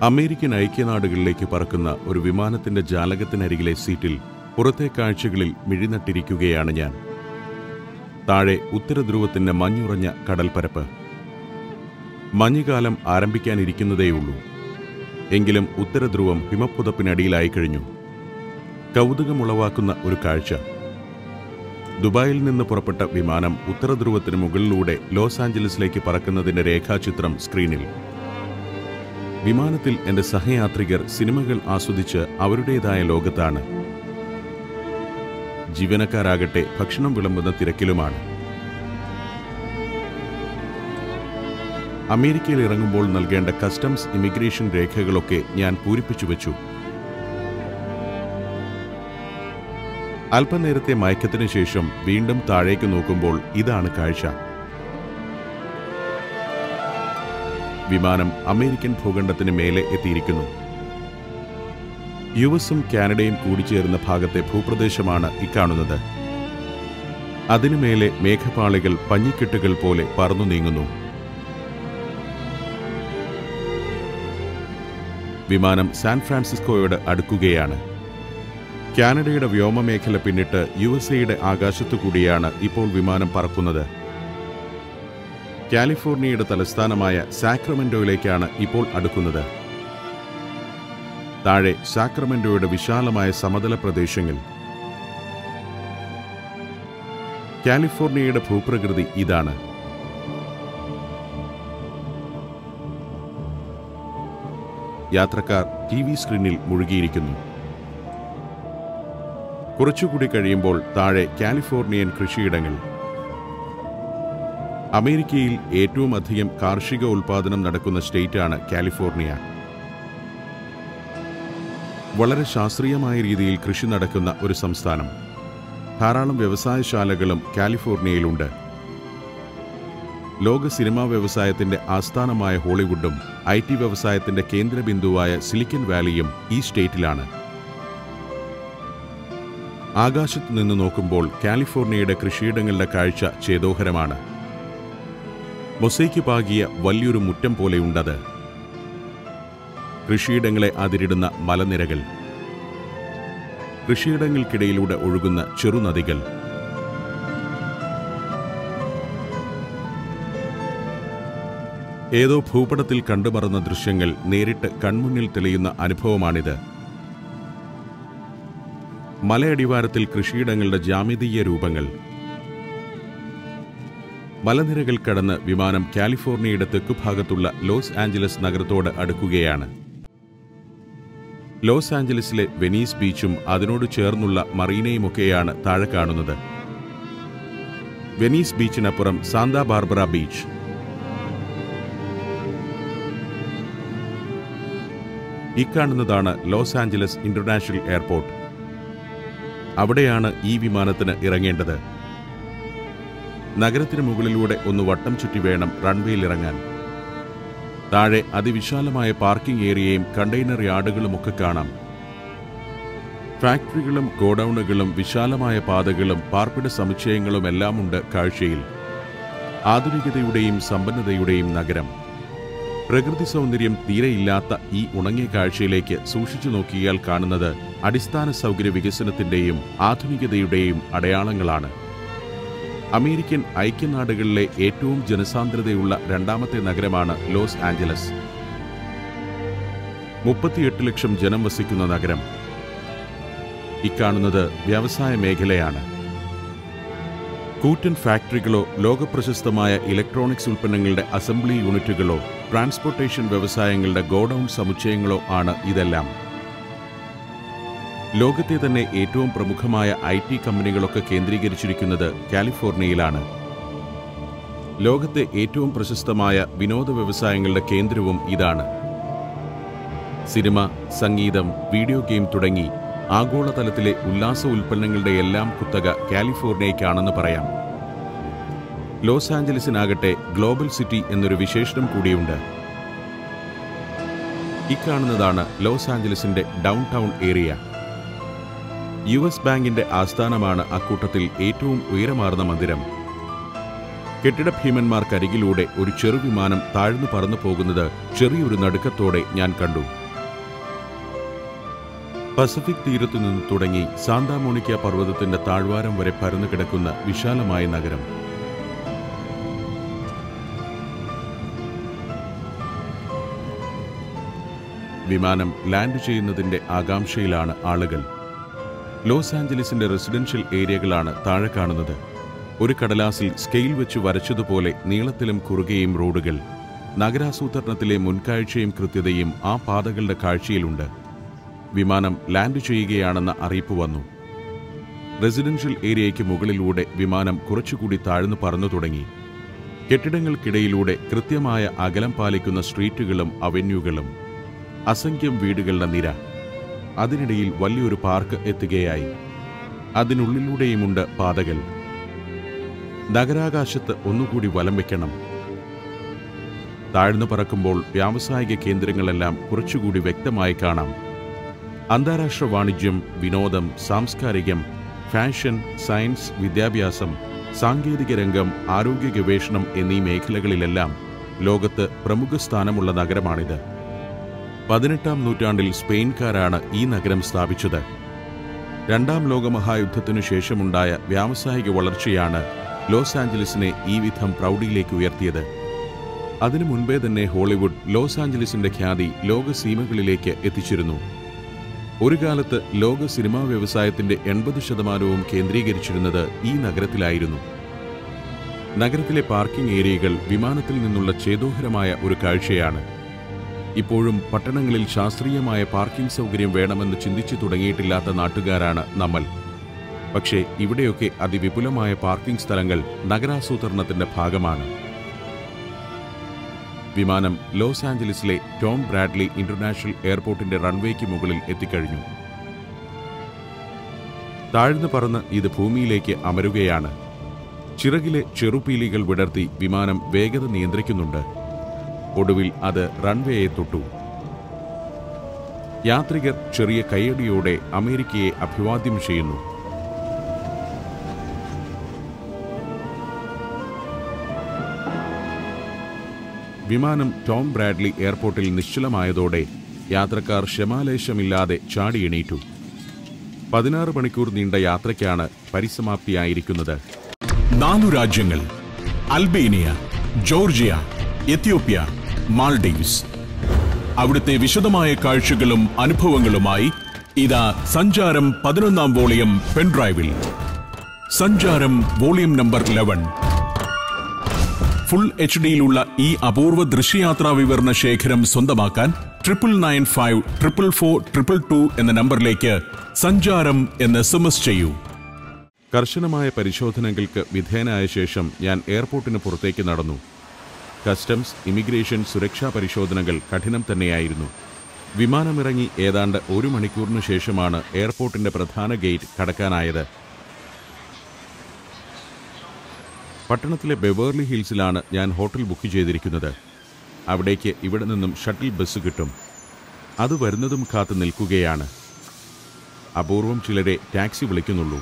American ഐക്യനാടുകളിലേക്ക് പറക്കുന്ന ഒരു വിമാനത്തിന്റെ ജാലകത്തിനരികിലെ സീറ്റിൽ പുറത്തെ കാഴ്ചകളിൽ മിഴിനട്ടിരിക്കുകയാണ് ഞാൻ താഴെ ഉത്തരധ്രുവത്തിന്റെ മഞ്ഞുറഞ്ഞ കടൽപ്പരപ്പ് മഞ്ഞുകാലം ആരംഭിക്കാനിരിക്കുന്നതേയുള്ളൂ എങ്കിലും ഉത്തരധ്രുവം ഹിമപ്പുതപ്പിനടിയിലായി കഴിഞ്ഞു കൗതുകമുളവാക്കുന്ന ഒരു കാഴ്ച ദുബായിൽ നിന്ന് പുറപ്പെട്ട വിമാനം ഉത്തരധ്രുവത്തിന് മുകളിലൂടെ ലോസ് ആഞ്ചലസിലേക്ക് പറക്കുന്നതിന്റെ രേഖാചിത്രം സ്ക്രീനിൽ വിമാനത്തിൽ എന്റെ സഹയാത്രികർ സിനിമകൾ ആസ്വദിച്ച് അവരുടേതായ ലോകത്താണ് ജീവനക്കാരാകട്ടെ ഭക്ഷണം വിളമ്പുന്ന തിരക്കിലുമാണ് അമേരിക്കയിൽ ഇറങ്ങുമ്പോൾ നൽകേണ്ട കസ്റ്റംസ് ഇമിഗ്രേഷൻ രേഖകളൊക്കെ ഞാൻ പൂരിപ്പിച്ചു വെച്ചു അല്പനേരത്തെ മയക്കത്തിന് ശേഷം വീണ്ടും താഴേക്ക് നോക്കുമ്പോൾ ഇതാണ് കാഴ്ച വിമാനം അമേരിക്കൻ ഭൂഖണ്ഡത്തിന് മേലെ എത്തിയിരിക്കുന്നു യു എസും കാനഡയും കൂടിച്ചേരുന്ന ഭാഗത്തെ ഭൂപ്രദേശമാണ് ഇക്കാണുന്നത് അതിനുമേലെ മേഘപാളികൾ പഞ്ഞിക്കെട്ടുകൾ പോലെ പറന്നു നീങ്ങുന്നു വിമാനം സാൻ ഫ്രാൻസിസ്കോയോട് അടുക്കുകയാണ് കാനഡയുടെ വ്യോമമേഖല പിന്നിട്ട് യു എസ് എയുടെ ആകാശത്തു കൂടിയാണ് ഇപ്പോൾ വിമാനം പറക്കുന്നത് കാലിഫോർണിയയുടെ തലസ്ഥാനമായ സാക്രമെന്റോയിലേക്കാണ് ഇപ്പോൾ അടുക്കുന്നത് താഴെ സാക്രമെന്റോയുടെ വിശാലമായ സമതല പ്രദേശങ്ങൾ കാലിഫോർണിയയുടെ ഭൂപ്രകൃതി ഇതാണ് യാത്രക്കാർ ടി വി സ്ക്രീനിൽ മുഴുകിയിരിക്കുന്നു കുറച്ചുകൂടി കഴിയുമ്പോൾ താഴെ കാലിഫോർണിയൻ കൃഷിയിടങ്ങൾ അമേരിക്കയിൽ ഏറ്റവും അധികം കാർഷിക ഉൽപാദനം നടക്കുന്ന സ്റ്റേറ്റാണ് കാലിഫോർണിയ വളരെ ശാസ്ത്രീയമായ രീതിയിൽ കൃഷി നടക്കുന്ന ഒരു സംസ്ഥാനം ധാരാളം വ്യവസായശാലകളും കാലിഫോർണിയയിലുണ്ട് ലോക സിനിമാ വ്യവസായത്തിന്റെ ആസ്ഥാനമായ ഹോളിവുഡും ഐ ടി വ്യവസായത്തിന്റെ കേന്ദ്രബിന്ദുവായ സിലിക്കൻ വാലിയും ഈ സ്റ്റേറ്റിലാണ് ആകാശത്തു നിന്ന് നോക്കുമ്പോൾ കാലിഫോർണിയയുടെ കൃഷിയിടങ്ങളുടെ കാഴ്ച ചേതോഹരമാണ് മൊസൈക്ക് പാകിയ വലിയൊരു മുറ്റം പോലെയുണ്ടത് കൃഷിയിടങ്ങളെ അതിരിടുന്ന മലനിരകൾ കൃഷിയിടങ്ങൾക്കിടയിലൂടെ ഒഴുകുന്ന ചെറുനദികൾ ഏതോ ഭൂപടത്തിൽ കണ്ടുമറന്ന ദൃശ്യങ്ങൾ നേരിട്ട് കൺമുന്നിൽ തെളിയുന്ന അനുഭവമാണിത് മലയടിവാരത്തിൽ കൃഷിയിടങ്ങളുടെ ജാമിതീയ രൂപങ്ങൾ മലനിരകൾ കടന്ന് വിമാനം കാലിഫോർണിയയുടെ തെക്കുഭാഗത്തുള്ള ലോസ് ആഞ്ചലസ് നഗരത്തോട് അടുക്കുകയാണ് ലോസ് ആഞ്ചലസിലെ വെനീസ് ബീച്ചും അതിനോട് ചേർന്നുള്ള മറീനയുമൊക്കെയാണ് താഴെ കാണുന്നത് വെനീസ് ബീച്ചിനപ്പുറം സാന്താ ബാർബറ ബീച്ച് ഇക്കാണുന്നതാണ് ലോസ് ആഞ്ചലസ് ഇന്റർനാഷണൽ എയർപോർട്ട് അവിടെയാണ് ഈ വിമാനത്തിന് ഇറങ്ങേണ്ടത് നഗരത്തിന് മുകളിലൂടെ ഒന്ന് വട്ടം ചുറ്റി വേണം റൺവേയിൽ ഇറങ്ങാൻ താഴെ അതിവിശാലമായ പാർക്കിംഗ് ഏരിയയും കണ്ടെയ്നർ യാർഡുകളുമൊക്കെ കാണാം ഫാക്ടറികളും ഗോഡൌണുകളും വിശാലമായ പാതകളും പാർപ്പിട സമുച്ചയങ്ങളും എല്ലാമുണ്ട് കാഴ്ചയിൽ ആധുനികതയുടെയും സമ്പന്നതയുടെയും നഗരം പ്രകൃതി സൗന്ദര്യം തീരെയില്ലാത്ത ഈ ഉണങ്ങിയ കാഴ്ചയിലേക്ക് സൂക്ഷിച്ചു നോക്കിയാൽ കാണുന്നത് അടിസ്ഥാന സൗകര്യ വികസനത്തിന്റെയും ആധുനികതയുടെയും അടയാളങ്ങളാണ് അമേരിക്കൻ ഐക്യനാടുകളിലെ ഏറ്റവും ജനസാന്ദ്രതയുള്ള രണ്ടാമത്തെ നഗരമാണ് ലോസ് ആഞ്ചലസ് മുപ്പത്തിയെട്ട് ലക്ഷം ജനം വസിക്കുന്ന നഗരം ഇക്കാണുന്നത് വ്യവസായ മേഖലയാണ് കൂറ്റൻ ഫാക്ടറികളോ ലോകപ്രശസ്തമായ ഇലക്ട്രോണിക്സ് ഉൽപ്പന്നങ്ങളുടെ അസംബ്ലി യൂണിറ്റുകളോ ട്രാൻസ്പോർട്ടേഷൻ വ്യവസായങ്ങളുടെ ഗോഡൌൺ സമുച്ചയങ്ങളോ ആണ് ഇതെല്ലാം ലോകത്തെ തന്നെ ഏറ്റവും പ്രമുഖമായ ഐ ടി കമ്പനികളൊക്കെ കേന്ദ്രീകരിച്ചിരിക്കുന്നത് കാലിഫോർണിയയിലാണ് ലോകത്തെ ഏറ്റവും പ്രശസ്തമായ വിനോദ വ്യവസായങ്ങളുടെ കേന്ദ്രവും ഇതാണ് സിനിമ സംഗീതം വീഡിയോ ഗെയിം തുടങ്ങി ആഗോളതലത്തിലെ ഉല്ലാസ ഉൽപ്പന്നങ്ങളുടെ എല്ലാം കുത്തക കാലിഫോർണിയയ്ക്കാണെന്ന് പറയാം ലോസ് ആഞ്ചലസിനാകട്ടെ ഗ്ലോബൽ സിറ്റി എന്നൊരു വിശേഷണം കൂടിയുണ്ട് ഇക്കാണുന്നതാണ് ലോസ് ആഞ്ചലസിന്റെ downtown area U S ബാങ്കിന്റെ ആസ്ഥാനമാണ് അക്കൂട്ടത്തിൽ ഏറ്റവും ഉയരമാർന്ന മന്ദിരം കെട്ടിട ഭീമന്മാർക്കരികിലൂടെ ഒരു ചെറുവിമാനം താഴ്ന്നു പറന്നു പോകുന്നത് ചെറിയൊരു നടുക്കത്തോടെ ഞാൻ കണ്ടു പസഫിക് തീരത്തു നിന്ന് തുടങ്ങി സാന്താമോണിക്ക പർവ്വതത്തിന്റെ താഴ്വാരം വരെ പരന്നു കിടക്കുന്ന വിശാലമായ നഗരം വിമാനം ലാൻഡ് ചെയ്യുന്നതിന്റെ ആകാംക്ഷയിലാണ് ആളുകൾ ലോസ് ആഞ്ചലസിന്റെ റെസിഡൻഷ്യൽ ഏരിയകളാണ് താഴെ കാണുന്നത് ഒരു കടലാസിൽ സ്കെയിൽ വെച്ച് വരച്ചതുപോലെ നീളത്തിലും കുറുകയും റോഡുകൾ നഗരാസൂത്രണത്തിലെ മുൻകാഴ്ചയും കൃത്യതയും ആ പാതകളുടെ കാഴ്ചയിലുണ്ട് വിമാനം ലാൻഡ് ചെയ്യുകയാണെന്ന അറിയിപ്പ് വന്നു റെസിഡൻഷ്യൽ ഏരിയയ്ക്ക് മുകളിലൂടെ വിമാനം കുറച്ചുകൂടി താഴ്ന്നു പറന്നു തുടങ്ങി കെട്ടിടങ്ങൾക്കിടയിലൂടെ കൃത്യമായ അകലം പാലിക്കുന്ന സ്ട്രീറ്റുകളും അവന്യൂകളും അസംഖ്യം വീടുകളുടെ നിര അതിനിടയിൽ വലിയൊരു പാർക്ക് എത്തുകയായി അതിനുള്ളിലൂടെയുമുണ്ട് പാതകൾ നഗരാകാശത്ത് ഒന്നുകൂടി വലം വയ്ക്കണം താഴ്ന്നു പറക്കുമ്പോൾ വ്യാവസായിക കേന്ദ്രങ്ങളെല്ലാം കുറച്ചുകൂടി വ്യക്തമായി കാണാം അന്താരാഷ്ട്ര വാണിജ്യം വിനോദം സാംസ്കാരികം ഫാഷൻ സയൻസ് വിദ്യാഭ്യാസം സാങ്കേതിക രംഗം ആരോഗ്യ ഗവേഷണം എന്നീ മേഖലകളിലെല്ലാം ലോകത്ത് പ്രമുഖ സ്ഥാനമുള്ള നഗരമാണിത് പതിനെട്ടാം നൂറ്റാണ്ടിൽ സ്പെയിൻകാരാണ് ഈ നഗരം സ്ഥാപിച്ചത് രണ്ടാം ലോകമഹായുദ്ധത്തിനു ശേഷമുണ്ടായ വ്യാവസായിക വളർച്ചയാണ് ലോസ് ആഞ്ചലസിനെ ഈ വിധം പ്രൗഢിയിലേക്ക് ഉയർത്തിയത് അതിനു മുൻപേ തന്നെ ഹോളിവുഡ് ലോസ് ആഞ്ചലസിന്റെ ഖ്യാതി ലോക സീമകളിലേക്ക് എത്തിച്ചിരുന്നു ഒരു കാലത്ത് ലോക സിനിമാ വ്യവസായത്തിന്റെ എൺപത് ശതമാനവും കേന്ദ്രീകരിച്ചിരുന്നത് ഈ നഗരത്തിലായിരുന്നു നഗരത്തിലെ പാർക്കിംഗ് ഏരിയകൾ വിമാനത്തിൽ നിന്നുള്ള ചേതോഹരമായ ഒരു കാഴ്ചയാണ് ഇപ്പോഴും പട്ടണങ്ങളിൽ ശാസ്ത്രീയമായ പാർക്കിംഗ് സൗകര്യം വേണമെന്ന് ചിന്തിച്ചു തുടങ്ങിയിട്ടില്ലാത്ത നാട്ടുകാരാണ് നമ്മൾ പക്ഷേ ഇവിടെയൊക്കെ അതിവിപുലമായ പാർക്കിംഗ് സ്ഥലങ്ങൾ നഗരാസൂത്രണത്തിന്റെ ഭാഗമാണ് വിമാനം ലോസ് ആഞ്ചലസിലെ ടോം ബ്രാഡ്ലി ഇന്റർനാഷണൽ എയർപോർട്ടിന്റെ റൺവേക്ക് മുകളിൽ എത്തിക്കഴിഞ്ഞു താഴ്ന്നു പറന്ന് ഇത് ഭൂമിയിലേക്ക് അമരുകയാണ് ചിറകിലെ ചെറുപീലികൾ വിടർത്തി വിമാനം വേഗത നിയന്ത്രിക്കുന്നുണ്ട് ഒടുവിൽ അത് റൺവേയെ തൊട്ടു യാത്രികർ ചെറിയ കയ്യടിയോടെ അമേരിക്കയെ അഭിവാദ്യം ചെയ്യുന്നു വിമാനം ടോം ബ്രാഡ്ലി എയർപോർട്ടിൽ നിശ്ചലമായതോടെ യാത്രക്കാർ ക്ഷമാലേശമില്ലാതെ ചാടി എണീറ്റു പതിനാറ് മണിക്കൂർ നീണ്ട യാത്രയ്ക്കാണ് പരിസമാപ്തിയായിരിക്കുന്നത് നാലു രാജ്യങ്ങൾ അൽബേനിയ ജോർജിയ എത്യോപ്യ മാൾഡീവ്സ് അവിടുത്തെ വിശദമായ കാഴ്ചകളും അനുഭവങ്ങളുമായി ഇതാ സഞ്ചാരം പതിനൊന്നാം വോളിയം പെൻഡ്രൈവിൽ സഞ്ചാരം volume number eleven full H ഡിയിലുള്ള ഈ അപൂർവ ദൃശ്യയാത്രാ വിവരണ ശേഖരം സ്വന്തമാക്കാൻ triple nine five triple four triple two എന്ന നമ്പറിലേക്ക് സഞ്ചാരം എന്ന് എസ് എം എസ് ചെയ്യൂ കർശനമായ പരിശോധനകൾക്ക് വിധേയനായ ശേഷം ഞാൻ എയർപോർട്ടിന് പുറത്തേക്ക് നടന്നു കസ്റ്റംസ് ഇമിഗ്രേഷൻ സുരക്ഷാ പരിശോധനകൾ കഠിനം തന്നെയായിരുന്നു വിമാനമിറങ്ങി ഏതാണ്ട് ഒരു മണിക്കൂറിനു ശേഷമാണ് എയർപോർട്ടിന്റെ പ്രധാന ഗേറ്റ് കടക്കാനായത് പട്ടണത്തിലെ ബെവേർലി ഹിൽസിലാണ് ഞാൻ ഹോട്ടൽ ബുക്ക് ചെയ്തിരിക്കുന്നത് അവിടേക്ക് ഇവിടെ നിന്നും ഷട്ടിൽ ബസ് കിട്ടും അത് വരുന്നതും കാത്തു നിൽക്കുകയാണ് അപൂർവം ചിലരെ ടാക്സി വിളിക്കുന്നുള്ളൂ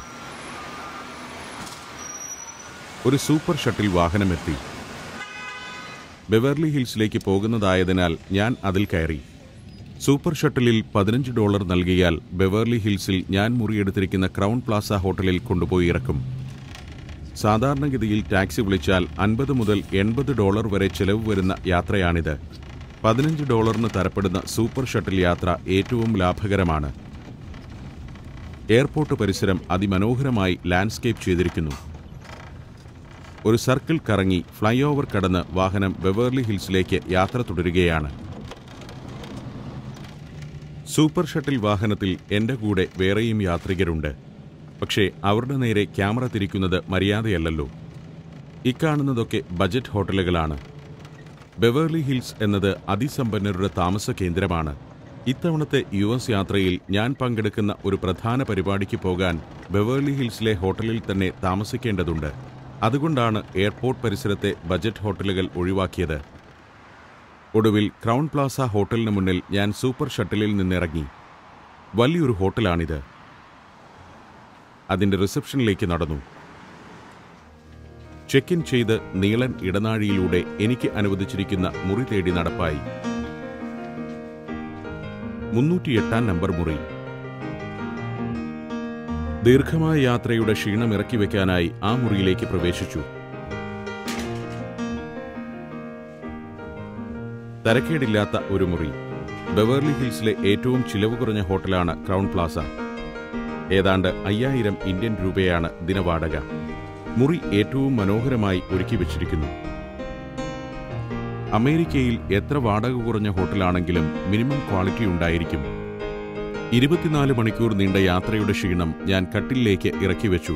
ഒരു സൂപ്പർ ഷട്ടിൽ വാഹനമെത്തി ബെവർലി ഹിൽസിലേക്ക് പോകുന്നതായതിനാൽ ഞാൻ അതിൽ കയറി സൂപ്പർ ഷട്ടിലിൽ പതിനഞ്ച് ഡോളർ നൽകിയാൽ ബെവർലി ഹിൽസിൽ ഞാൻ മുറിയെടുത്തിരിക്കുന്ന ക്രൗൺ പ്ലാസ ഹോട്ടലിൽ കൊണ്ടുപോയി ഇറക്കും സാധാരണഗതിയിൽ ടാക്സി വിളിച്ചാൽ അൻപത് മുതൽ എൺപത് ഡോളർ വരെ ചെലവ് വരുന്ന യാത്രയാണിത് പതിനഞ്ച് ഡോളറിന് തരപ്പെടുന്ന സൂപ്പർ ഷട്ടിൽ യാത്ര ഏറ്റവും ലാഭകരമാണ് എയർപോർട്ട് പരിസരം അതിമനോഹരമായി ലാൻഡ്സ്കേപ്പ് ചെയ്തിരിക്കുന്നു ഒരു സർക്കിൾ കറങ്ങി ഫ്ലൈ ഓവർ കടന്ന് വാഹനം ബെവേർലി ഹിൽസിലേക്ക് യാത്ര തുടരുകയാണ് സൂപ്പർ ഷട്ടിൽ വാഹനത്തിൽ എൻ്റെ കൂടെ വേറെയും യാത്രികരുണ്ട് പക്ഷേ അവരുടെ നേരെ ക്യാമറ തിരിക്കുന്നത് മര്യാദയല്ലല്ലോ ഇക്കാണുന്നതൊക്കെ ബജറ്റ് ഹോട്ടലുകളാണ് ബെവേർലി ഹിൽസ് എന്നത് അതിസമ്പന്നരുടെ താമസ കേന്ദ്രമാണ് ഇത്തവണത്തെ യു എസ് യാത്രയിൽ ഞാൻ പങ്കെടുക്കുന്ന ഒരു പ്രധാന പരിപാടിക്ക് പോകാൻ ബെവേർലി ഹിൽസിലെ ഹോട്ടലിൽ തന്നെ താമസിക്കേണ്ടതുണ്ട് അതുകൊണ്ടാണ് എയർപോർട്ട് പരിസരത്തെ ബജറ്റ് ഹോട്ടലുകൾ ഒഴിവാക്കിയത് ഒടുവിൽ ക്രൗൺ പ്ലാസ ഹോട്ടലിന് മുന്നിൽ ഞാൻ സൂപ്പർ ഷട്ടിലിൽ നിന്നിറങ്ങി വലിയൊരു ഹോട്ടലാണിത് അതിന്റെ റിസപ്ഷനിലേക്ക് നടന്നു ചെക്ക് ഇൻ ചെയ്ത് നീളൻ ഇടനാഴിയിലൂടെ എനിക്ക് അനുവദിച്ചിരിക്കുന്ന മുറി തേടി നടപ്പായി മുന്നൂറ്റിയെട്ടാം നമ്പർ മുറി ദീർഘമായ യാത്രയുടെ ക്ഷീണം ഇറക്കി വെക്കാനായി ആ മുറിയിലേക്ക് പ്രവേശിച്ചു തരക്കേടില്ലാത്ത ഒരു മുറി ബെവേർലി ഹിൽസിലെ ഏറ്റവും ചിലവ് കുറഞ്ഞ ഹോട്ടലാണ് ക്രൗൺ പ്ലാസ ഏതാണ്ട് അയ്യായിരം ഇന്ത്യൻ രൂപയാണ് ദിനവാടക മുറി ഏറ്റവും മനോഹരമായി ഒരുക്കി വെച്ചിരിക്കുന്നു അമേരിക്കയിൽ എത്ര വാടക കുറഞ്ഞ ഹോട്ടലാണെങ്കിലും മിനിമം ക്വാളിറ്റി ഉണ്ടായിരിക്കും ഇരുപത്തിനാല് മണിക്കൂർ നീണ്ട യാത്രയുടെ ക്ഷീണം ഞാൻ കട്ടിലേക്ക് ഇറക്കി വെച്ചു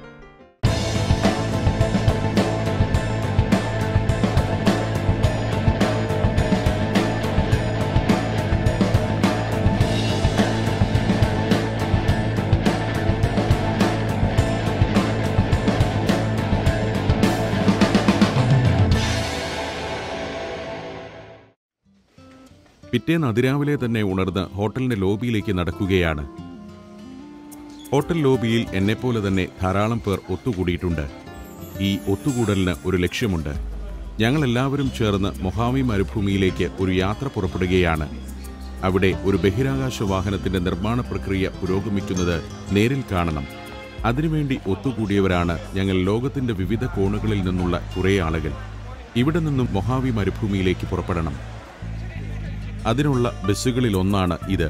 പിറ്റേന്ന് അതിരാവിലെ തന്നെ ഉണർന്ന് ഹോട്ടലിന്റെ ലോബിയിലേക്ക് നടക്കുകയാണ് ഹോട്ടൽ ലോബിയിൽ എന്നെപ്പോലെ തന്നെ ധാരാളം പേർ ഒത്തുകൂടിയിട്ടുണ്ട് ഈ ഒത്തുകൂടലിന് ഒരു ലക്ഷ്യമുണ്ട് ഞങ്ങളെല്ലാവരും ചേർന്ന് മൊഹാമി മരുഭൂമിയിലേക്ക് ഒരു യാത്ര പുറപ്പെടുകയാണ് അവിടെ ഒരു ബഹിരാകാശ വാഹനത്തിന്റെ നിർമ്മാണ പ്രക്രിയ പുരോഗമിക്കുന്നത് നേരിൽ കാണണം അതിനുവേണ്ടി ഒത്തുകൂടിയവരാണ് ഞങ്ങൾ ലോകത്തിന്റെ വിവിധ കോണുകളിൽ നിന്നുള്ള കുറേ ആളുകൾ ഇവിടെ നിന്നും മൊഹാവി മരുഭൂമിയിലേക്ക് പുറപ്പെടണം അതിനുള്ള ബസ്സുകളിൽ ഒന്നാണ് ഇത്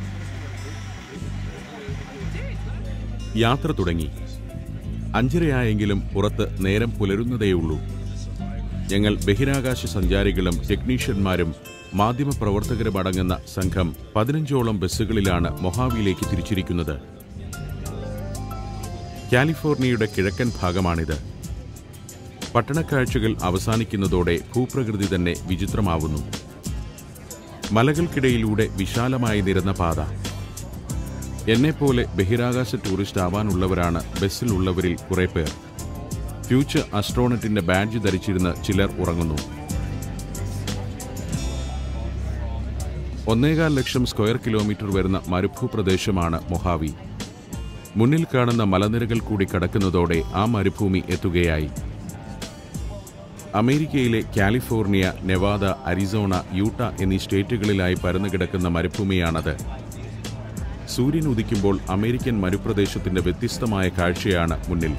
യാത്ര തുടങ്ങി അഞ്ചരയായെങ്കിലും പുറത്ത് നേരം പുലരുന്നതേയുള്ളൂ ഞങ്ങൾ ബഹിരാകാശ സഞ്ചാരികളും ടെക്നീഷ്യന്മാരും മാധ്യമപ്രവർത്തകരും അടങ്ങുന്ന സംഘം പതിനഞ്ചോളം ബസ്സുകളിലാണ് മൊഹാവിയിലേക്ക് തിരിച്ചിരിക്കുന്നത് കാലിഫോർണിയയുടെ കിഴക്കൻ ഭാഗമാണിത് പട്ടണക്കാഴ്ചകൾ അവസാനിക്കുന്നതോടെ ഭൂപ്രകൃതി തന്നെ വിചിത്രമാവുന്നു മലകൾക്കിടയിലൂടെ വിശാലമായി നിരന്ന പാത എന്നെപ്പോലെ ബഹിരാകാശ ടൂറിസ്റ്റ് ആവാനുള്ളവരാണ് ബസ്സിലുള്ളവരിൽ കുറെ പേർ ഫ്യൂച്ചർ അസ്ട്രോണറ്റിന്റെ ബാഡ്ജ് ധരിച്ചിരുന്ന് ചിലർ ഉറങ്ങുന്നു ഒന്നേകാൽ ലക്ഷം സ്ക്വയർ കിലോമീറ്റർ വരുന്ന മരുഭൂപ്രദേശമാണ് മൊഹാവി മുന്നിൽ കാണുന്ന മലനിരകൾ കൂടി കടക്കുന്നതോടെ ആ മരുഭൂമി എത്തുകയായി അമേരിക്കയിലെ കാലിഫോർണിയ നെവാദ അരിസോണ യൂട്ട എന്നീ സ്റ്റേറ്റുകളിലായി പരന്നു കിടക്കുന്ന മരുഭൂമിയാണത് സൂര്യൻ ഉദിക്കുമ്പോൾ അമേരിക്കൻ മരുപ്രദേശത്തിന്റെ വ്യത്യസ്തമായ കാഴ്ചയാണ് മുന്നിൽ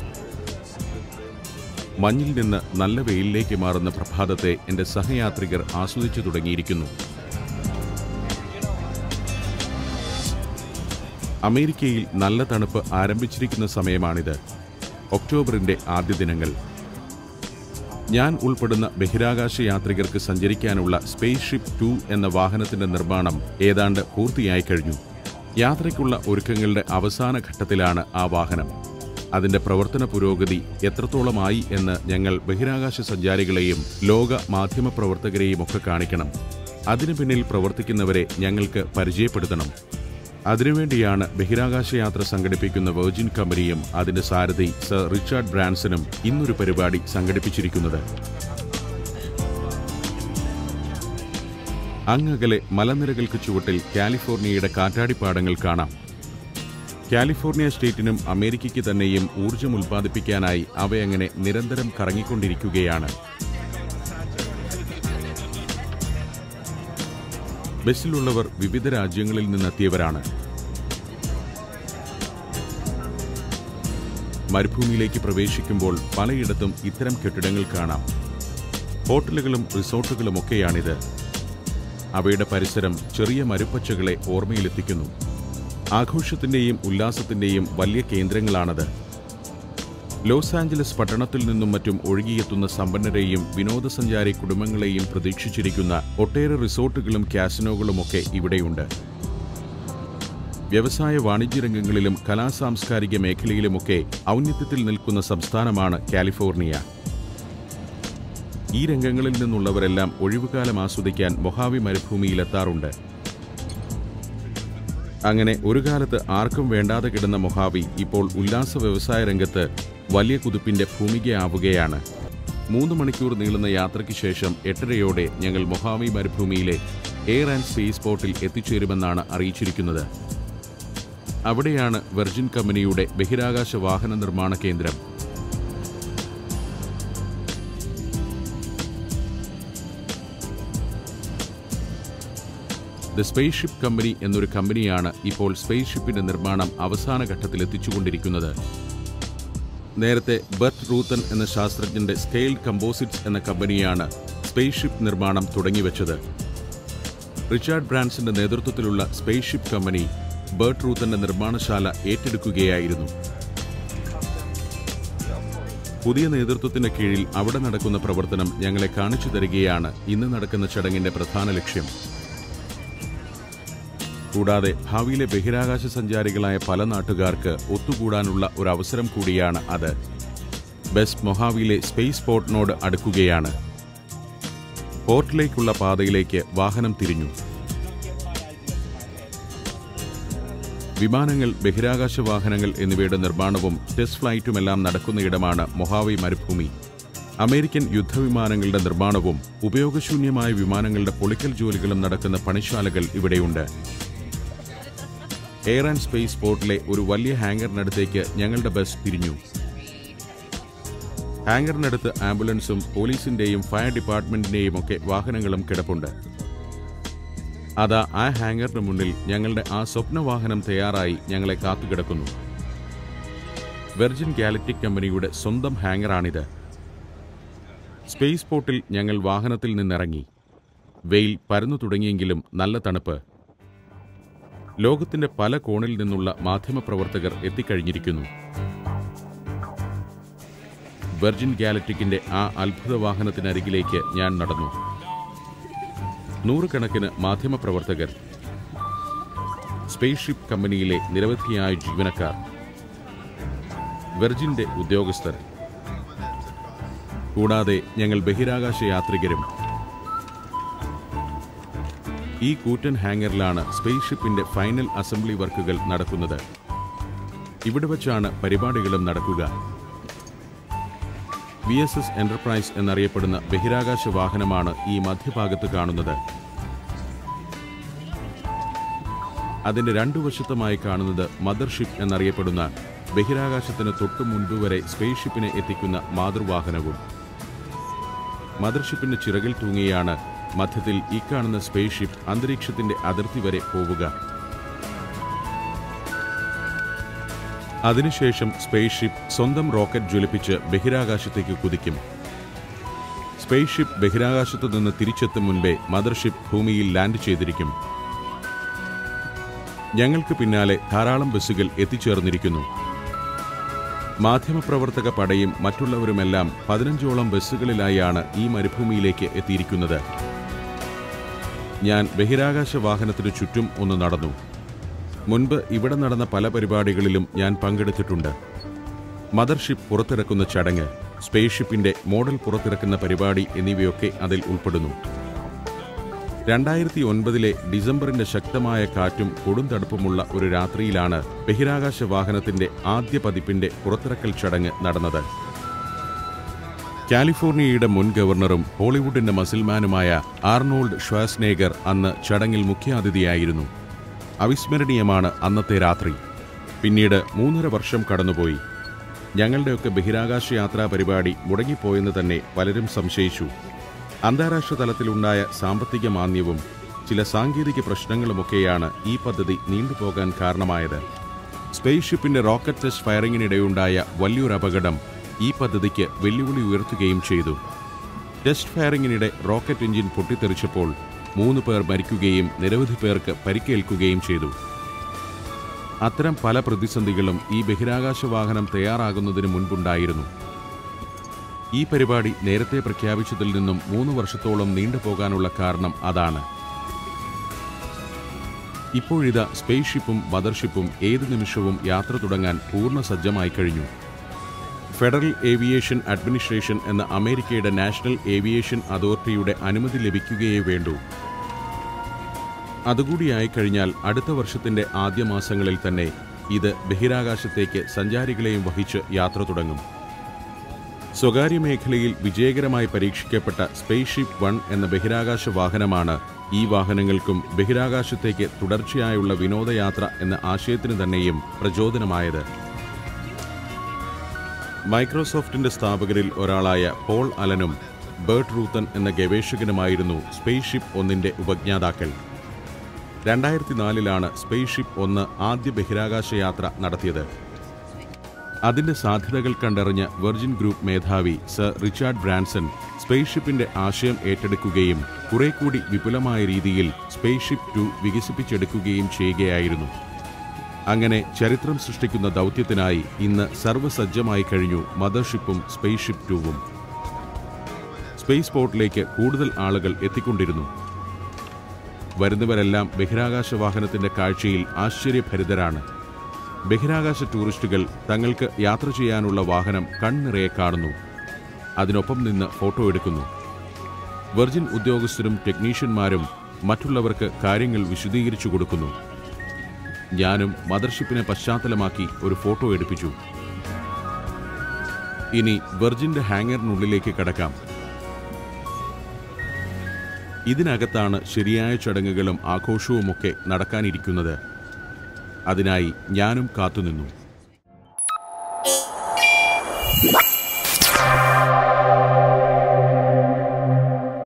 മഞ്ഞിൽ നിന്ന് നല്ല വെയിലിലേക്ക് മാറുന്ന പ്രഭാതത്തെ എന്റെ സഹയാത്രികർ ആസ്വദിച്ചു തുടങ്ങിയിരിക്കുന്നു അമേരിക്കയിൽ നല്ല തണുപ്പ് ആരംഭിച്ചിരിക്കുന്ന സമയമാണിത് ഒക്ടോബറിന്റെ ആദ്യ ദിനങ്ങൾ ഞാൻ ഉൾപ്പെടുന്ന ബഹിരാകാശ യാത്രികർക്ക് സഞ്ചരിക്കാനുള്ള സ്പേസ് ഷിപ്പ് ടു എന്ന വാഹനത്തിന്റെ നിർമ്മാണം ഏതാണ്ട് പൂർത്തിയായി കഴിഞ്ഞു യാത്രയ്ക്കുള്ള ഒരുക്കങ്ങളുടെ അവസാന ഘട്ടത്തിലാണ് ആ വാഹനം അതിന്റെ പ്രവർത്തന പുരോഗതി എത്രത്തോളമായി എന്ന് ഞങ്ങൾ ബഹിരാകാശ സഞ്ചാരികളെയും ലോക മാധ്യമ പ്രവർത്തകരെയും ഒക്കെ കാണിക്കണം അതിനു പിന്നിൽ പ്രവർത്തിക്കുന്നവരെ ഞങ്ങൾക്ക് പരിചയപ്പെടുത്തണം അതിനുവേണ്ടിയാണ് ബഹിരാകാശ യാത്ര സംഘടിപ്പിക്കുന്ന വെർജിൻ കമ്പനിയും അതിന്റെ സാരഥി സർ റിച്ചാർഡ് ബ്രാൻസനും ഇന്നൊരു പരിപാടി സംഘടിപ്പിച്ചിരിക്കുന്നത് അങ്ങകലെ മലനിരകൾക്ക് ചുവട്ടിൽ കാലിഫോർണിയയുടെ കാറ്റാടിപ്പാടങ്ങൾ കാണാം കാലിഫോർണിയ സ്റ്റേറ്റിനും അമേരിക്കയ്ക്ക് തന്നെയും ഊർജം ഉൽപ്പാദിപ്പിക്കാനായി അവയങ്ങനെ നിരന്തരം കറങ്ങിക്കൊണ്ടിരിക്കുകയാണ് ബസ്സിലുള്ളവർ വിവിധ രാജ്യങ്ങളിൽ നിന്നെത്തിയവരാണ് മരുഭൂമിയിലേക്ക് പ്രവേശിക്കുമ്പോൾ പലയിടത്തും ഇത്തരം കെട്ടിടങ്ങൾ കാണാം ഹോട്ടലുകളും റിസോർട്ടുകളുമൊക്കെയാണിത് അവയുടെ പരിസരം ചെറിയ മരുപ്പച്ചകളെ ഓർമ്മയിലെത്തിക്കുന്നു ആഘോഷത്തിന്റെയും ഉല്ലാസത്തിന്റെയും വലിയ കേന്ദ്രങ്ങളാണത് ലോസ് ആഞ്ചലസ് പട്ടണത്തിൽ നിന്നും മറ്റും ഒഴുകിയെത്തുന്ന സമ്പന്നരെയും വിനോദസഞ്ചാരി കുടുംബങ്ങളെയും പ്രതീക്ഷിച്ചിരിക്കുന്ന ഒട്ടേറെ റിസോർട്ടുകളും കാസിനോകളുമൊക്കെ ഇവിടെയുണ്ട് വ്യവസായ വാണിജ്യ രംഗങ്ങളിലും കലാസാംസ്കാരിക മേഖലയിലുമൊക്കെ ഔന്നത്യത്തിൽ നിൽക്കുന്ന സംസ്ഥാനമാണ് കാലിഫോർണിയ ഈ രംഗങ്ങളിൽ നിന്നുള്ളവരെല്ലാം ഒഴിവുകാലം ആസ്വദിക്കാൻ മൊഹാവി മരുഭൂമിയിലെത്താറുണ്ട് അങ്ങനെ ഒരു കാലത്ത് ആർക്കും വേണ്ടാതെ കിടന്ന മൊഹാവി ഇപ്പോൾ ഉല്ലാസ വ്യവസായ രംഗത്ത് വലിയ കുതിപ്പിന്റെ ഭൂമികയാവുകയാണ് മൂന്ന് മണിക്കൂർ നീളുന്ന യാത്രയ്ക്ക് ശേഷം എട്ടരയോടെ ഞങ്ങൾ മൊഹാവി മരുഭൂമിയിലെ എയർ ആൻഡ് സ്പേസ് പോർട്ടിൽ എത്തിച്ചേരുമെന്നാണ് അറിയിച്ചിരിക്കുന്നത് അവിടെയാണ് വെർജിൻ കമ്പനിയുടെ ബഹിരാകാശ വാഹന നിർമ്മാണ കേന്ദ്രം ദ സ്പേസ് ഷിപ്പ് കമ്പനി എന്നൊരു കമ്പനിയാണ് ഇപ്പോൾ സ്പേസ് ഷിപ്പിന്റെ നിർമ്മാണം അവസാന ഘട്ടത്തിൽ എത്തിച്ചുകൊണ്ടിരിക്കുന്നത് നേരത്തെ ബർട്ട് റൂത്തൻ എന്ന ശാസ്ത്രജ്ഞന്റെ സ്കെയിൽഡ് കമ്പോസിറ്റ്സ് എന്ന കമ്പനിയാണ് സ്പേസ് ഷിപ്പ് നിർമ്മാണം തുടങ്ങിവെച്ചത് റിച്ചാർഡ് ബ്രാൻസിന്റെ നേതൃത്വത്തിലുള്ള സ്പേസ് ഷിപ്പ് കമ്പനി ബർട്ട് റൂത്തന്റെ നിർമ്മാണശാല ഏറ്റെടുക്കുകയായിരുന്നു പുതിയ നേതൃത്വത്തിന്റെ കീഴിൽ അവിടെ നടക്കുന്ന പ്രവർത്തനം ഞങ്ങളെ കാണിച്ചു തരികയാണ് ഇന്ന് നടക്കുന്ന ചടങ്ങിന്റെ പ്രധാന ലക്ഷ്യം കൂടാതെ ഭാവിയിലെ ബഹിരാകാശ സഞ്ചാരികളായ പല നാട്ടുകാർക്ക് ഒത്തുകൂടാനുള്ള ഒരു അവസരം കൂടിയാണ് അത് ബെസ്റ്റ് മൊഹാവിയിലെ സ്പേസ് പോർട്ടിനോട് അടുക്കുകയാണ് പോർട്ടിലേക്കുള്ള പാതയിലേക്ക് വാഹനം തിരിഞ്ഞു വിമാനങ്ങൾ ബഹിരാകാശ വാഹനങ്ങൾ എന്നിവയുടെ നിർമ്മാണവും ടെസ്റ്റ് ഫ്ലൈറ്റുമെല്ലാം നടക്കുന്ന ഇടമാണ് മൊഹാവി മരുഭൂമി അമേരിക്കൻ യുദ്ധവിമാനങ്ങളുടെ നിർമ്മാണവും ഉപയോഗശൂന്യമായ വിമാനങ്ങളുടെ പൊളിക്കൽ ജോലികളും നടക്കുന്ന പണിശാലകൾ ഇവിടെയുണ്ട് എയർ ആൻഡ് സ്പേസ് പോർട്ടിലെ ഒരു വലിയ ഹാങ്കറിനടുത്തേക്ക് ഞങ്ങളുടെ ബസ് തിരിഞ്ഞു ഹാങ്കറിനടുത്ത് ആംബുലൻസും പോലീസിന്റെയും ഫയർ ഡിപ്പാർട്ട്മെന്റിന്റെയും ഒക്കെ വാഹനങ്ങളും കിടപ്പുണ്ട് അതാ ആ ഹാങ്ങറിന് മുന്നിൽ ഞങ്ങളുടെ ആ സ്വപ്ന വാഹനം തയ്യാറായി ഞങ്ങളെ കാത്തുകിടക്കുന്നു വെർജിൻ ഗാലക്റ്റിക് കമ്പനിയുടെ സ്വന്തം ഹാങ്ങറാണിത് സ്പേസ് പോർട്ടിൽ ഞങ്ങൾ വാഹനത്തിൽ നിന്നിറങ്ങി വെയിൽ പരന്നു തുടങ്ങിയെങ്കിലും നല്ല തണുപ്പ് ലോകത്തിന്റെ പല കോണിൽ നിന്നുള്ള മാധ്യമപ്രവർത്തകർ എത്തിക്കഴിഞ്ഞിരിക്കുന്നു വെർജിൻ ഗാലക്റ്റിക്കിന്റെ ആ അത്ഭുത വാഹനത്തിനരികിലേക്ക് ഞാൻ നടന്നു നൂറുകണക്കിന് മാധ്യമപ്രവർത്തകർ സ്പേസ് ഷിപ്പ് കമ്പനിയിലെ നിരവധിയായ ജീവനക്കാർ വെർജിന്റെ ഉദ്യോഗസ്ഥർ കൂടാതെ ഞങ്ങൾ ബഹിരാകാശ യാത്രികരും ഈ കൂറ്റൻ ഹാങ്ങറിലാണ് സ്പേസ് ഷിപ്പിന്റെ ഫൈനൽ അസംബ്ലി വർക്കുകൾ നടക്കുന്നത് ഇവിടെ വച്ചാണ് പരിപാടികളും നടക്കുക വി എസ് എസ് എന്റർപ്രൈസ് എന്നറിയപ്പെടുന്ന ബഹിരാകാശ വാഹനമാണ് ഈ മധ്യഭാഗത്ത് കാണുന്നത് അതിന്റെ രണ്ടു വശത്തുമായി കാണുന്നത് മദർഷിപ്പ് എന്നറിയപ്പെടുന്ന ബഹിരാകാശത്തിന് തൊട്ടു മുൻപ് വരെ സ്പേസ് ഷിപ്പിനെ എത്തിക്കുന്ന മാതൃവാഹനവും മദർഷിപ്പിന്റെ ചിറകിൽ തൂങ്ങിയാണ് മധ്യത്തിൽ ഈ കാണുന്ന സ്പേസ് ഷിപ്പ് അന്തരീക്ഷത്തിന്റെ അതിർത്തി വരെ പോവുക അതിനുശേഷം സ്പേസ് ഷിപ്പ് സ്വന്തം റോക്കറ്റ് ജ്വലിപ്പിച്ച് ബഹിരാകാശത്തേക്ക് കുതിക്കും സ്പേസ് ഷിപ്പ് ബഹിരാകാശത്തു നിന്ന് തിരിച്ചെത്തും മുൻപേ മദർഷിപ്പ് ഭൂമിയിൽ ലാൻഡ് ചെയ്തിരിക്കും ഞങ്ങൾക്ക് പിന്നാലെ ധാരാളം ബസ്സുകൾ എത്തിച്ചേർന്നിരിക്കുന്നു മാധ്യമപ്രവർത്തക പടയും മറ്റുള്ളവരുമെല്ലാം പതിനഞ്ചോളം ബസ്സുകളിലായാണ് ഈ മരുഭൂമിയിലേക്ക് എത്തിയിരിക്കുന്നത് ഞാൻ ബഹിരാകാശ വാഹനത്തിനു ചുറ്റും ഒന്ന് നടന്നു മുൻപ് ഇവിടെ നടന്ന പല പരിപാടികളിലും ഞാൻ പങ്കെടുത്തിട്ടുണ്ട് മദർഷിപ്പ് പുറത്തിറക്കുന്ന ചടങ്ങ് സ്പേസ് ഷിപ്പിന്റെ മോഡൽ പുറത്തിറക്കുന്ന പരിപാടി എന്നിവയൊക്കെ അതിൽ ഉൾപ്പെടുന്നു രണ്ടായിരത്തി ഒൻപതിലെ ഡിസംബറിന്റെ ശക്തമായ കാറ്റും കൊടുന്തണുപ്പുമുള്ള ഒരു രാത്രിയിലാണ് ബഹിരാകാശ വാഹനത്തിന്റെ ആദ്യ പതിപ്പിന്റെ പുറത്തിറക്കൽ ചടങ്ങ് നടന്നത് കാലിഫോർണിയയുടെ മുൻ ഗവർണറും ഹോളിവുഡിന്റെ മസിൽമാനുമായ ആർണോൾഡ് ഷ്വാസ്നേഗർ അന്ന് ചടങ്ങിൽ മുഖ്യാതിഥിയായിരുന്നു അവിസ്മരണീയമാണ് അന്നത്തെ രാത്രി പിന്നീട് മൂന്നര വർഷം കടന്നുപോയി ഞങ്ങളുടെയൊക്കെ ബഹിരാകാശ യാത്രാ പരിപാടി മുടങ്ങിപ്പോയെന്ന് തന്നെ പലരും സംശയിച്ചു അന്താരാഷ്ട്ര തലത്തിലുണ്ടായ സാമ്പത്തിക മാന്ദ്യവും ചില സാങ്കേതിക പ്രശ്നങ്ങളുമൊക്കെയാണ് ഈ പദ്ധതി നീണ്ടുപോകാൻ കാരണമായത് സ്പേസ് ഷിപ്പിന്റെ റോക്കറ്റ് ടെസ്റ്റ് ഫയറിങ്ങിനിടെയുണ്ടായ വലിയൊരു അപകടം ഈ പദ്ധതിക്ക് വെല്ലുവിളി ഉയർത്തുകയും ചെയ്തു ടെസ്റ്റ് ഫയറിങ്ങിനിടെ റോക്കറ്റ് എഞ്ചിൻ പൊട്ടിത്തെറിച്ചപ്പോൾ മൂന്ന് പേർ മരിക്കുകയും നിരവധി പേർക്ക് പരിക്കേൽക്കുകയും ചെയ്തു അത്തരം പല പ്രതിസന്ധികളും ഈ ബഹിരാകാശ വാഹനം തയ്യാറാകുന്നതിന് മുൻപുണ്ടായിരുന്നു ഈ പരിപാടി നേരത്തെ പ്രഖ്യാപിച്ചതിൽ നിന്നും മൂന്ന് വർഷത്തോളം നീണ്ടുപോകാനുള്ള കാരണം അതാണ് ഇപ്പോഴിതാ സ്പേസ് ഷിപ്പും മദർഷിപ്പും ഏത് നിമിഷവും യാത്ര തുടങ്ങാൻ പൂർണ്ണ സജ്ജമായി കഴിഞ്ഞു ഫെഡറൽ ഏവിയേഷൻ അഡ്മിനിസ്ട്രേഷൻ എന്ന അമേരിക്കയുടെ നാഷണൽ ഏവിയേഷൻ അതോറിറ്റിയുടെ അനുമതി ലഭിക്കുകയേ വേണ്ടൂ അതുകൂടിയായി കഴിഞ്ഞാൽ അടുത്ത വർഷത്തിന്റെ ആദ്യ മാസങ്ങളിൽ തന്നെ ഇത് ബഹിരാകാശത്തേക്ക് സഞ്ചാരികളെയും വഹിച്ച് യാത്ര തുടങ്ങും സ്വകാര്യ മേഖലയിൽ വിജയകരമായി പരീക്ഷിക്കപ്പെട്ട സ്പേസ് ഷിപ്പ് വൺ എന്ന ബഹിരാകാശ വാഹനമാണ് ഈ വാഹനങ്ങൾക്കും ബഹിരാകാശത്തേക്ക് തുടർച്ചയായുള്ള വിനോദയാത്ര എന്ന ആശയത്തിന് തന്നെയും പ്രചോദനമായത് മൈക്രോസോഫ്റ്റിന്റെ സ്ഥാപകരിൽ ഒരാളായ പോൾ അലനും ബേർട്ട് റൂത്തൻ എന്ന ഗവേഷകനുമായിരുന്നു സ്പേസ് ഷിപ്പ് ഒന്നിന്റെ ഉപജ്ഞാതാക്കൾ രണ്ടായിരത്തി നാലിലാണ് സ്പേസ് ഷിപ്പ് ഒന്ന് ആദ്യ ബഹിരാകാശ യാത്ര നടത്തിയത് അതിന്റെ സാധ്യതകൾ കണ്ടറിഞ്ഞ വെർജിൻ ഗ്രൂപ്പ് മേധാവി സർ റിച്ചാർഡ് ബ്രാൻസൺ സ്പേസ് ഷിപ്പിന്റെ ആശയം ഏറ്റെടുക്കുകയും കുറെ കൂടി വിപുലമായ രീതിയിൽ സ്പേസ് ഷിപ്പ് ടു വികസിപ്പിച്ചെടുക്കുകയും ചെയ്യുകയായിരുന്നു അങ്ങനെ ചരിത്രം സൃഷ്ടിക്കുന്ന ദൗത്യത്തിനായി ഇന്ന് സർവ്വസജ്ജമായി കഴിഞ്ഞു മദർഷിപ്പും സ്പേസ് ഷിപ്പ് ടൂവും സ്പേസ് പോർട്ടിലേക്ക് കൂടുതൽ ആളുകൾ എത്തിക്കൊണ്ടിരുന്നു വരുന്നവരെല്ലാം ബഹിരാകാശ വാഹനത്തിന്റെ കാഴ്ചയിൽ ആശ്ചര്യഭരിതരാണ് ബഹിരാകാശ ടൂറിസ്റ്റുകൾ തങ്ങൾക്ക് യാത്ര ചെയ്യാനുള്ള വാഹനം കൺനിറയെ കാണുന്നു അതിനൊപ്പം നിന്ന് ഫോട്ടോ എടുക്കുന്നു വെർജിൻ ഉദ്യോഗസ്ഥരും ടെക്നീഷ്യന്മാരും മറ്റുള്ളവർക്ക് കാര്യങ്ങൾ വിശദീകരിച്ചു കൊടുക്കുന്നു ഞാനും മദർഷിപ്പിനെ പശ്ചാത്തലമാക്കി ഒരു ഫോട്ടോ എടുപ്പിച്ചു ഇനി വെർജിന്റെ ഹാങ്ങറിനുള്ളിലേക്ക് കടക്കാം ഇതിനകത്താണ് ശരിയായ ചടങ്ങുകളും ആഘോഷവുമൊക്കെ നടക്കാനിരിക്കുന്നത് അതിനായി ഞാനും കാത്തുനിന്നു